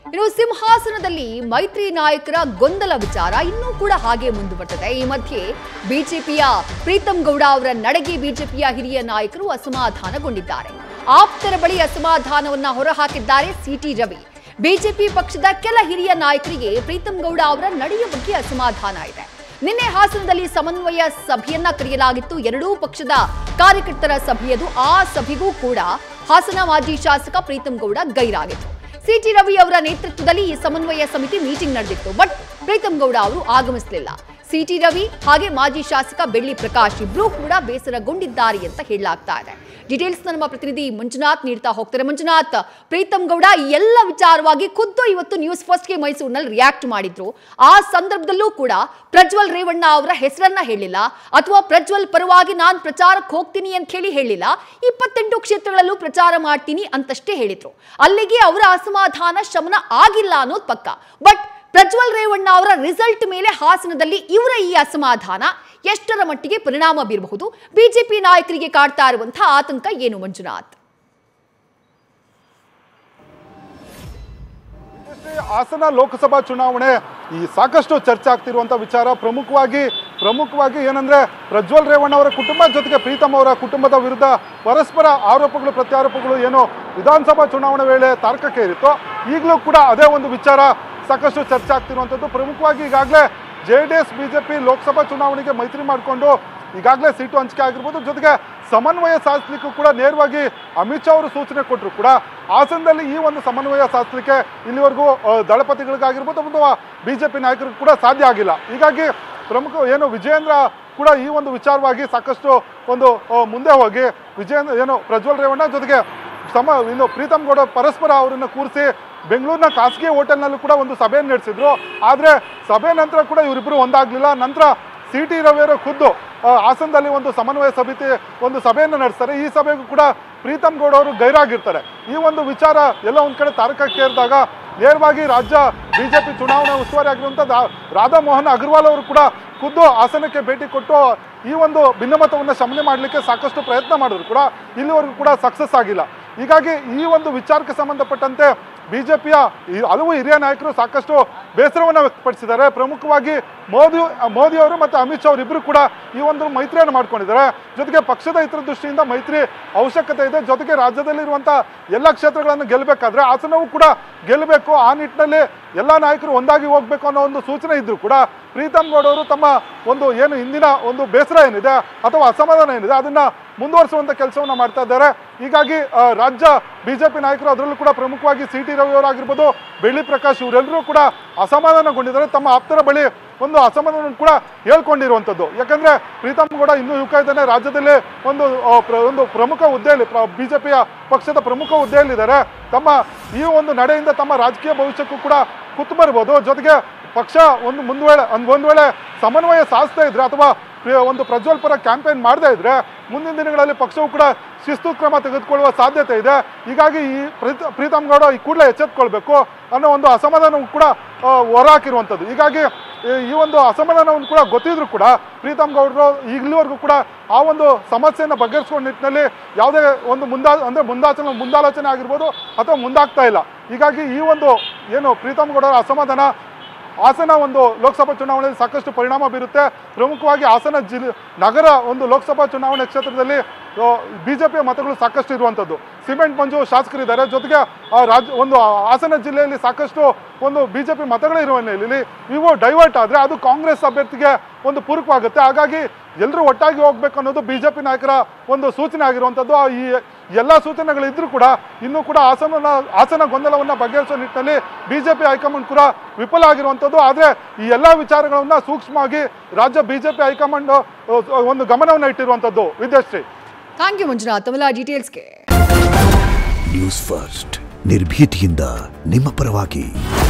ಇನ್ನು ಸಿಂಹಾಸನದಲ್ಲಿ ಮೈತ್ರಿ ನಾಯಕರ ಗೊಂದಲ ವಿಚಾರ ಇನ್ನೂ ಕೂಡ ಹಾಗೆ ಮುಂದುವರೆದಿದೆ ಈ ಮಧ್ಯೆ ಬಿಜೆಪಿಯ ಪ್ರೀತಂ ಗೌಡ ಅವರ ನಡೆಗೆ ಬಿಜೆಪಿಯ ಹಿರಿಯ ನಾಯಕರು ಅಸಮಾಧಾನಗೊಂಡಿದ್ದಾರೆ ಆಪ್ತರ ಬಳಿ ಅಸಮಾಧಾನವನ್ನ ಹೊರಹಾಕಿದ್ದಾರೆ ಸಿಟಿ ರವಿ ಬಿಜೆಪಿ ಪಕ್ಷದ ಕೆಲ ಹಿರಿಯ ನಾಯಕರಿಗೆ ಪ್ರೀತಂ ಗೌಡ ಅವರ ನಡೆಯ ಬಗ್ಗೆ ಅಸಮಾಧಾನ ಇದೆ ನಿನ್ನೆ ಹಾಸನದಲ್ಲಿ ಸಮನ್ವಯ ಸಭೆಯನ್ನ ಕರೆಯಲಾಗಿತ್ತು ಎರಡೂ ಪಕ್ಷದ ಕಾರ್ಯಕರ್ತರ ಸಭೆಯದು ಆ ಸಭೆಗೂ ಕೂಡ ಹಾಸನ ಮಾಜಿ ಶಾಸಕ ಪ್ರೀತಂ ಗೌಡ ಗೈರಾಗಿತ್ತು ಸಿಟಿ ರವಿ ಅವರ ನೇತೃತ್ವದಲ್ಲಿ ಈ ಸಮನ್ವಯ ಸಮಿತಿ ಮೀಟಿಂಗ್ ನಡೆದಿತ್ತು ಬಟ್ ಪ್ರೀತಂ ಗೌಡ ಅವರು ಆಗಮಿಸಲಿಲ್ಲ ಸಿಟಿ ರವಿ ಹಾಗೆ ಮಾಜಿ ಶಾಸಕ ಬೆಳ್ಳಿ ಪ್ರಕಾಶ್ ಇಬ್ರು ಕೂಡ ಬೇಸರಗೊಂಡಿದ್ದಾರೆ ಅಂತ ಹೇಳಲಾಗ್ತಾ ಇದೆ ಡೀಟೇಲ್ಸ್ ನಮ್ಮ ಪ್ರತಿನಿಧಿ ಮಂಜುನಾಥ್ ನೀಡ್ತಾ ಹೋಗ್ತಾರೆ ಮಂಜುನಾಥ್ ಪ್ರೀತಂ ಗೌಡ ಈ ಎಲ್ಲ ವಿಚಾರವಾಗಿ ಖುದ್ದು ಇವತ್ತು ನ್ಯೂಸ್ ಫಸ್ಟ್ಗೆ ಮೈಸೂರಿನಲ್ಲಿ ರಿಯಾಕ್ಟ್ ಮಾಡಿದ್ರು ಆ ಸಂದರ್ಭದಲ್ಲೂ ಕೂಡ ಪ್ರಜ್ವಲ್ ರೇವಣ್ಣ ಅವರ ಹೆಸರನ್ನ ಹೇಳಿಲ್ಲ ಅಥವಾ ಪ್ರಜ್ವಲ್ ಪರವಾಗಿ ನಾನು ಪ್ರಚಾರಕ್ಕೆ ಹೋಗ್ತೀನಿ ಅಂತ ಹೇಳಿ ಹೇಳಿಲ್ಲ ಇಪ್ಪತ್ತೆಂಟು ಕ್ಷೇತ್ರಗಳಲ್ಲೂ ಪ್ರಚಾರ ಮಾಡ್ತೀನಿ ಅಂತಷ್ಟೇ ಹೇಳಿದ್ರು ಅಲ್ಲಿಗೆ ಅವರ ಅಸಮಾಧಾನ ಶಮನ ಆಗಿಲ್ಲ ಅನ್ನೋದು ಪಕ್ಕ ಬಟ್ ಪ್ರಜ್ವಲ್ ರೇವಣ್ಣ ಅವರ ರಿಸಲ್ಟ್ ಮೇಲೆ ಹಾಸನದಲ್ಲಿ ಇವರ ಈ ಅಸಮಾಧಾನ ಎಷ್ಟರ ಮಟ್ಟಿಗೆ ಪರಿಣಾಮ ಬೀರಬಹುದು ಬಿಜೆಪಿ ನಾಯಕರಿಗೆ ಕಾಡ್ತಾ ಇರುವಂತಹ ಆತಂಕ ಏನು ಮಂಜುನಾಥ್ ಇಷ್ಟೇ ಹಾಸನ ಲೋಕಸಭಾ ಚುನಾವಣೆ ಈ ಸಾಕಷ್ಟು ಚರ್ಚೆ ಆಗ್ತಿರುವಂಥ ವಿಚಾರ ಪ್ರಮುಖವಾಗಿ ಪ್ರಮುಖವಾಗಿ ಏನಂದ್ರೆ ಪ್ರಜ್ವಲ್ ರೇವಣ್ಣ ಅವರ ಕುಟುಂಬ ಜೊತೆಗೆ ಪ್ರೀತಮ್ ಅವರ ಕುಟುಂಬದ ವಿರುದ್ಧ ಪರಸ್ಪರ ಆರೋಪಗಳು ಪ್ರತ್ಯಾರೋಪಗಳು ಏನು ವಿಧಾನಸಭಾ ಚುನಾವಣೆ ವೇಳೆ ತಾರಕಕ್ಕೆ ಇರುತ್ತೋ ಈಗಲೂ ಕೂಡ ಅದೇ ಒಂದು ವಿಚಾರ ಸಾಕಷ್ಟು ಚರ್ಚೆ ಆಗ್ತಿರುವಂಥದ್ದು ಪ್ರಮುಖವಾಗಿ ಈಗಾಗಲೇ J D S BJP Lok Sabha ಚುನಾವಣೆಗೆ ಮೈತ್ರಿ ಮಾಡಿಕೊಂಡು ಈಗಾಗಲೇ ಸೀಟು ಹಂಚಿಕೆ ಆಗಿರ್ಬೋದು ಜೊತೆಗೆ ಸಮನ್ವಯ ಸಾಧಿಸಲಿಕ್ಕೂ ಕೂಡ ನೇರವಾಗಿ ಅಮಿತ್ ಶಾ ಅವರು ಸೂಚನೆ ಕೊಟ್ಟರು ಕೂಡ ಹಾಸನದಲ್ಲಿ ಈ ಒಂದು ಸಮನ್ವಯ ಸಾಧಿಸಲಿಕ್ಕೆ ಇಲ್ಲಿವರೆಗೂ ಆ, ದಳಪತಿಗಳಿಗಾಗಿರ್ಬೋದು ಅಥವಾ ಬಿ ಜೆ ಪಿ ನಾಯಕರಿಗೂ ಕೂಡ ಸಾಧ್ಯ ಆಗಿಲ್ಲ ಹೀಗಾಗಿ ಪ್ರಮುಖ ಏನು ವಿಜಯೇಂದ್ರ ಕೂಡ ಈ ಒಂದು ವಿಚಾರವಾಗಿ ಸಾಕಷ್ಟು ಒಂದು ಆ, ಮುಂದೆ ಹೋಗಿ ವಿಜಯೇಂದ್ರ ಏನು ಪ್ರಜ್ವಲ್ ರೇವಣ್ಣ ಜೊತೆಗೆ ಸಮ ಇನ್ನು ಪ್ರೀತಮ್ ಗೌಡ ಪರಸ್ಪರ ಅವರನ್ನು ಕೂರಿಸಿ ಬೆಂಗಳೂರಿನ ಖಾಸಗಿ ಹೋಟೆಲ್ನಲ್ಲೂ ಕೂಡ ಒಂದು ಸಭೆಯನ್ನು ನಡೆಸಿದ್ರು ಆದರೆ ಸಭೆ ನಂತರ ಕೂಡ ಇವರಿಬ್ಬರು ಒಂದಾಗಲಿಲ್ಲ ನಂತರ ಸಿ ಟಿ ರವಿಯವರು ಖುದ್ದು ಆ, ಹಾಸನದಲ್ಲಿ ಒಂದು ಸಮನ್ವಯ ಸಮಿತಿ ಒಂದು ಸಭೆಯನ್ನು ನಡೆಸ್ತಾರೆ ಈ ಸಭೆಗೂ ಕೂಡ ಪ್ರೀತಮ್ ಗೌಡ ಅವರು ಗೈರಾಗಿರ್ತಾರೆ ಈ ಒಂದು ವಿಚಾರ ಎಲ್ಲ ಒಂದು ಕಡೆ ತಾರಕಕ್ಕೇರಿದಾಗ ನೇರವಾಗಿ ರಾಜ್ಯ ಬಿಜೆಪಿ ಚುನಾವಣಾ ಉಸ್ತುವಾರಿ ಆಗಿರುವಂಥ ರಾಧಾ ಮೋಹನ್ ಅಗರ್ವಾಲ್ ಅವರು ಕೂಡ ಖುದ್ದು ಹಾಸನಕ್ಕೆ ಭೇಟಿ ಕೊಟ್ಟು ಈ ಒಂದು ಭಿನ್ನಮತವನ್ನು ಶಮನೆ ಮಾಡಲಿಕ್ಕೆ ಸಾಕಷ್ಟು ಪ್ರಯತ್ನ ಮಾಡಿದ್ರು ಕೂಡ ಇಲ್ಲಿವರೆಗೂ ಕೂಡ ಸಕ್ಸಸ್ ಆಗಿಲ್ಲ ಹೀಗಾಗಿ ಈ ಒಂದು ವಿಚಾರಕ್ಕೆ ಸಂಬಂಧಪಟ್ಟಂತೆ ಬಿಜೆಪಿಯ ಹಲವು ಹಿರಿಯ ನಾಯಕರು ಸಾಕಷ್ಟು ಬೇಸರವನ್ನು ವ್ಯಕ್ತಪಡಿಸಿದ್ದಾರೆ ಪ್ರಮುಖವಾಗಿ ಮೋದಿ ಮೋದಿ ಅವರು ಮತ್ತು ಅಮಿತ್ ಶಾ ಅವರಿಬ್ಬರು ಕೂಡ ಈ ಒಂದು ಮೈತ್ರಿಯನ್ನು ಮಾಡ್ಕೊಂಡಿದ್ದಾರೆ ಜೊತೆಗೆ ಪಕ್ಷದ ಹಿತದೃಷ್ಟಿಯಿಂದ ಮೈತ್ರಿ ಅವಶ್ಯಕತೆ ಇದೆ ಜೊತೆಗೆ ರಾಜ್ಯದಲ್ಲಿರುವಂಥ ಎಲ್ಲ ಕ್ಷೇತ್ರಗಳನ್ನು ಗೆಲ್ಲಬೇಕಾದ್ರೆ ಹಾಸನವೂ ಕೂಡ ಗೆಲ್ಲಬೇಕು ಆ ನಿಟ್ಟಿನಲ್ಲಿ ಎಲ್ಲ ನಾಯಕರು ಒಂದಾಗಿ ಹೋಗಬೇಕು ಅನ್ನೋ ಒಂದು ಸೂಚನೆ ಇದ್ರು ಕೂಡ ಪ್ರೀತಮ್ ಗೌಡ ಅವರು ತಮ್ಮ ಒಂದು ಏನು ಹಿಂದಿನ ಒಂದು ಬೇಸರ ಏನಿದೆ ಅಥವಾ ಅಸಮಾಧಾನ ಏನಿದೆ ಅದನ್ನ ಮುಂದುವರಿಸುವಂತ ಕೆಲಸವನ್ನ ಮಾಡ್ತಾ ಇದ್ದಾರೆ ಹೀಗಾಗಿ ಆ, ರಾಜ್ಯ ಬಿಜೆಪಿ ನಾಯಕರು ಅದರಲ್ಲೂ ಕೂಡ ಪ್ರಮುಖವಾಗಿ ಸಿ ಟಿ ರವಿ ಅವರಾಗಿರ್ಬೋದು ಬೆಳ್ಳಿ ಪ್ರಕಾಶ್ ಇವರೆಲ್ಲರೂ ಕೂಡ ಅಸಮಾಧಾನಗೊಂಡಿದ್ದಾರೆ ತಮ್ಮ ಆಪ್ತರ ಬಳಿ ಒಂದು ಅಸಮಾಧಾನ ಕೂಡ ಹೇಳ್ಕೊಂಡಿರುವಂಥದ್ದು ಯಾಕಂದ್ರೆ ಪ್ರೀತಮ್ ಗೌಡ ಇನ್ನೂ ಯುವಕ ಇದ್ದಾನೆ ರಾಜ್ಯದಲ್ಲಿ ಒಂದು ಆ, ಪ್ರ- ಒಂದು ಪ್ರಮುಖ ಹುದ್ದೆಯಲ್ಲಿ ಬಿಜೆಪಿಯ ಪಕ್ಷದ ಪ್ರಮುಖ ಹುದ್ದೆಯಲ್ಲಿದ್ದಾರೆ ತಮ್ಮ ಈ ಒಂದು ನಡೆಯಿಂದ ತಮ್ಮ ರಾಜಕೀಯ ಭವಿಷ್ಯಕ್ಕೂ ಕೂಡ ಕುತ್ತು ಬರ್ಬೋದು ಜೊತೆಗೆ ಪಕ್ಷ ಒಂದು ಮುಂದ್ ವೇಳೆ ಒಂದ್ ಒಂದ್ ವೇಳೆ ಸಮನ್ವಯ ಸಾಧಿಸ್ತಾ ಇದ್ರೆ ಅಥವಾ ಪ್ರ- ಒಂದು ಪ್ರಜ್ವಲ್ ಪರ ಕ್ಯಾಂಪೇನ್ ಮಾಡದೇ ಇದ್ರೆ ಮುಂದಿನ ದಿನಗಳಲ್ಲಿ ಪಕ್ಷವು ಕೂಡ ಶಿಸ್ತು ಕ್ರಮ ತೆಗೆದುಕೊಳ್ಳುವ ಸಾಧ್ಯತೆ ಇದೆ ಹೀಗಾಗಿ ಈ ಪ್ರೀತ ಪ್ರೀತಮ್ ಗೌಡ ಈ ಕೂಡಲೇ ಎಚ್ಚೆತ್ಕೊಳ್ಬೇಕು ಅನ್ನೋ ಒಂದು ಅಸಮಾಧಾನವು ಕೂಡ ಆ, ಹೊರಹಾಕಿರುವಂಥದ್ದು ಹೀಗಾಗಿ ಈ- ಈ ಒಂದು ಅಸಮಾಧಾನವನ್ನು ಕೂಡ ಗೊತ್ತಿದ್ರು ಕೂಡ ಪ್ರೀತಮ್ ಗೌಡರು ಇಲ್ಲಿವರೆಗೂ ಕೂಡ ಆ ಒಂದು ಸಮಸ್ಯೆಯನ್ನು ಬಗೆಹರಿಸುವ ನಿಟ್ಟಿನಲ್ಲಿ ಯಾವುದೇ ಒಂದು ಮುಂದಾ ಅಂದರೆ ಮುಂದಾಚನೆ ಮುಂದಾಲೋಚನೆ ಆಗಿರ್ಬೋದು ಅಥವಾ ಮುಂದಾಗ್ತಾ ಇಲ್ಲ ಹೀಗಾಗಿ ಈ ಒಂದು ಏನು ಪ್ರೀತಮ್ ಗೌಡರ ಅಸಮಾಧಾನ ಹಾಸನ ಒಂದು ಲೋಕಸಭಾ ಚುನಾವಣೆಯಲ್ಲಿ ಸಾಕಷ್ಟು ಪರಿಣಾಮ ಬೀರುತ್ತೆ ಪ್ರಮುಖವಾಗಿ ಹಾಸನ ಜಿಲ್ಲೆ ನಗರ ಒಂದು ಲೋಕಸಭಾ ಚುನಾವಣೆ ಕ್ಷೇತ್ರದಲ್ಲಿ ಬಿಜೆಪಿಯ ಮತಗಳು ಸಾಕಷ್ಟು ಇರುವಂಥದ್ದು ಸಿಮೆಂಟ್ ಮಂಜು ಶಾಸಕರಿದ್ದಾರೆ ಜೊತೆಗೆ ಆ ರಾಜ್ಯ ಒಂದು ಹಾಸನ ಜಿಲ್ಲೆಯಲ್ಲಿ ಸಾಕಷ್ಟು ಒಂದು ಬಿಜೆಪಿ ಮತಗಳು ಇರುವ ಹಿನ್ನೆಲೆಯಲ್ಲಿ ಇವು ಡೈವರ್ಟ್ ಆದರೆ ಅದು ಕಾಂಗ್ರೆಸ್ ಅಭ್ಯರ್ಥಿಗೆ ಒಂದು ಪೂರಕವಾಗುತ್ತೆ ಹಾಗಾಗಿ ಎಲ್ಲರೂ ಒಟ್ಟಾಗಿ ಹೋಗ್ಬೇಕು ಅನ್ನೋದು ಬಿಜೆಪಿ ನಾಯಕರ ಒಂದು ಸೂಚನೆ ಆಗಿರುವಂಥದ್ದು ಆ ಈ ಎಲ್ಲ ಸೂಚನೆಗಳಿದ್ರೂ ಕೂಡ ಇನ್ನೂ ಕೂಡ ಹಾಸನ ಹಾಸನ ಗೊಂದಲವನ್ನು ಬಗೆಹರಿಸುವ ನಿಟ್ಟಿನಲ್ಲಿ ಬಿಜೆಪಿ ಹೈಕಮಾಂಡ್ ಕೂಡ ವಿಫಲ ಆಗಿರುವಂಥದ್ದು ಆದರೆ ಈ ಎಲ್ಲ ವಿಚಾರಗಳನ್ನ ಸೂಕ್ಷ್ಮವಾಗಿ ರಾಜ್ಯ ಬಿಜೆಪಿ ಹೈಕಮಾಂಡ್ ಅಹ್, ಒಂದು ಗಮನವನ್ನು ಇಟ್ಟಿರುವಂಥದ್ದು ವಿದ್ಯಾಶ್ರೀ ಥ್ಯಾಂಕ್ ಯು ಮಂಜುನಾಥ್ ತಮ್ಮೆಲ್ಲ ಡೀಟೇಲ್ಸ್ಗೆ ನ್ಯೂಸ್ ಫಸ್ಟ್ ನಿರ್ಭೀತಿಯಿಂದ ನಿಮ್ಮ ಪರವಾಗಿ